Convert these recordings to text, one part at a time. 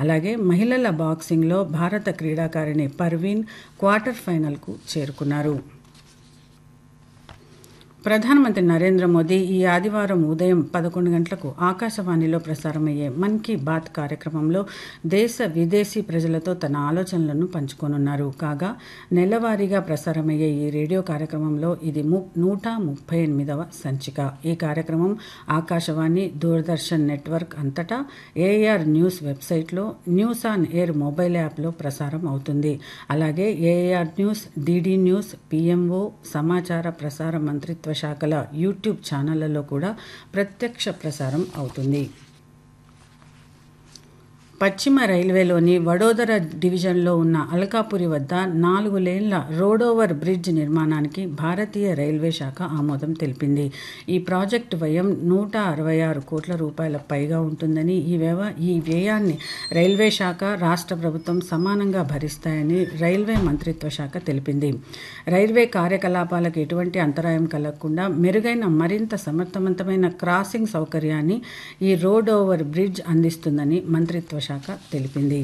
అలాగే మహిళల బాక్సింగ్లో భారత క్రీడాకారిణి పర్వీన్ క్వార్టర్ ఫైనల్కు చేరుకున్నారు ప్రధానమంత్రి నరేంద్ర మోదీ ఈ ఆదివారం ఉదయం పదకొండు గంటలకు ఆకాశవాణిలో ప్రసారమయ్యే మన్ కీ బాత్ కార్యక్రమంలో దేశ విదేశీ ప్రజలతో తన ఆలోచనలను పంచుకోనున్నారు కాగా నెలవారీగా ప్రసారమయ్యే ఈ రేడియో కార్యక్రమంలో ఇది ము నూట ముప్పై ఎనిమిదవ సంచిక ఈ కార్యక్రమం ఆకాశవాణి దూరదర్శన్ నెట్వర్క్ అంతటా ఏఆర్ న్యూస్ వెబ్సైట్లో న్యూస్ ఆన్ ఎయిర్ మొబైల్ యాప్లో ప్రసారం అవుతుంది అలాగే AIR news DD news PMO సమాచార ప్రసార మంత్రిత్వ శాఖల యూట్యూబ్ ఛానళ్లలో కూడా ప్రత్యక్ష ప్రసారం అవుతుంది పశ్చిమ రైల్వేలోని వడోదర డివిజన్లో ఉన్న అల్కాపురి వద్ద నాలుగు లేన్ల రోడోవర్ బ్రిడ్జ్ నిర్మాణానికి భారతీయ రైల్వే శాఖ ఆమోదం తెలిపింది ఈ ప్రాజెక్టు వ్యయం నూట అరవై ఆరు కోట్ల రూపాయల పైగా ఉంటుందని ఈ వ్యవ ఈ వ్యయాన్ని రైల్వే శాఖ రాష్ట్ర ప్రభుత్వం సమానంగా భరిస్తాయని రైల్వే మంత్రిత్వ శాఖ తెలిపింది రైల్వే కార్యకలాపాలకు ఎటువంటి అంతరాయం కలగకుండా మెరుగైన మరింత సమర్థవంతమైన క్రాసింగ్ సౌకర్యాన్ని ఈ రోడ్ ఓవర్ బ్రిడ్జ్ అందిస్తుందని మంత్రిత్వ శాఖ తెలిపింది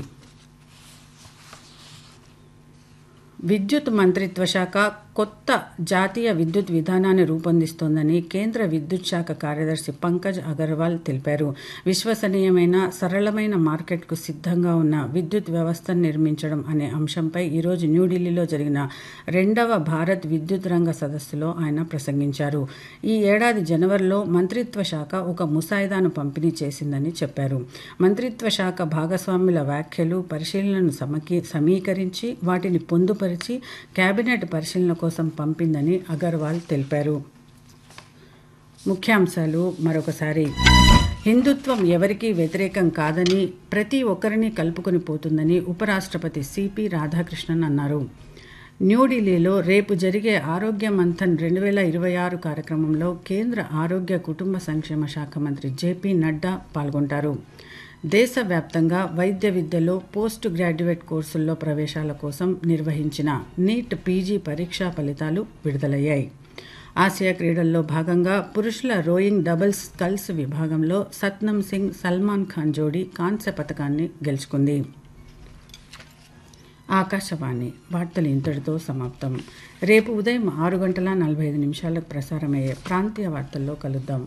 విద్యుత్ మంత్రిత్వ శాఖ కొత్త జాతీయ విద్యుత్ విధానాన్ని రూపొందిస్తోందని కేంద్ర విద్యుత్ శాఖ కార్యదర్శి పంకజ్ అగర్వాల్ తెలిపారు విశ్వసనీయమైన సరళమైన మార్కెట్కు సిద్ధంగా ఉన్న విద్యుత్ వ్యవస్థను నిర్మించడం అనే అంశంపై ఈరోజు న్యూఢిల్లీలో జరిగిన రెండవ భారత్ విద్యుత్ రంగ సదస్సులో ఆయన ప్రసంగించారు ఈ ఏడాది జనవరిలో మంత్రిత్వ శాఖ ఒక ముసాయిదాను పంపిణీ చేసిందని చెప్పారు మంత్రిత్వ శాఖ భాగస్వాముల వ్యాఖ్యలు పరిశీలనను సమకీ సమీకరించి వాటిని పొందుపరిచి కేబినెట్ పరిశీలన కోసం పంపిందని అగర్వాల్ తెలిపారు ముఖ్యాంశాలు మరొకసారి హిందుత్వం ఎవరికీ వ్యతిరేకం కాదని ప్రతి ఒక్కరిని కలుపుకొని పోతుందని ఉపరాష్ట్రపతి సిపి రాధాకృష్ణన్ అన్నారు న్యూఢిల్లీలో రేపు జరిగే ఆరోగ్య మంథన్ రెండు వేల ఇరవై ఆరు కార్యక్రమంలో కేంద్ర ఆరోగ్య కుటుంబ సంక్షేమ శాఖ మంత్రి జేపీ నడ్డా పాల్గొంటారు దేశవ్యాప్తంగా వైద్య విద్యలో పోస్ట్ గ్రాడ్యుయేట్ కోర్సుల్లో ప్రవేశాల కోసం నిర్వహించిన నీట్ పీజీ పరీక్షా ఫలితాలు విడుదలయ్యాయి ఆసియా క్రీడల్లో భాగంగా పురుషుల రోయింగ్ డబుల్స్ స్కల్స్ విభాగంలో సత్నం సింగ్ సల్మాన్ ఖాన్ జోడీ కాంస్య పథకాన్ని గెలుచుకుంది ఆకాశవాణి వార్తలు ఇంతటితో సమాప్తం రేపు ఉదయం ఆరు గంటల నలభై ఐదు నిమిషాలకు ప్రసారమయ్యే ప్రాంతీయ వార్తల్లో కలుద్దాం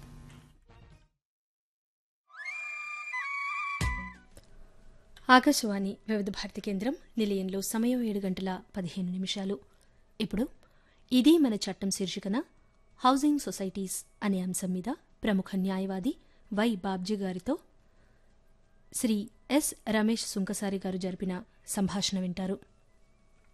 ఆకాశవాణి వివిధ భారతి కేంద్రం నిలయంలో సమయం ఏడు గంటల పదిహేను నిమిషాలు ఇప్పుడు ఇది మన చట్టం శీర్షికన హౌసింగ్ సొసైటీస్ అనే అంశం మీద ప్రముఖ న్యాయవాది వై బాబ్జీ గారితో శ్రీ ఎస్ రమేష్ సుంకసారి గారు జరిపిన సంభాషణ వింటారు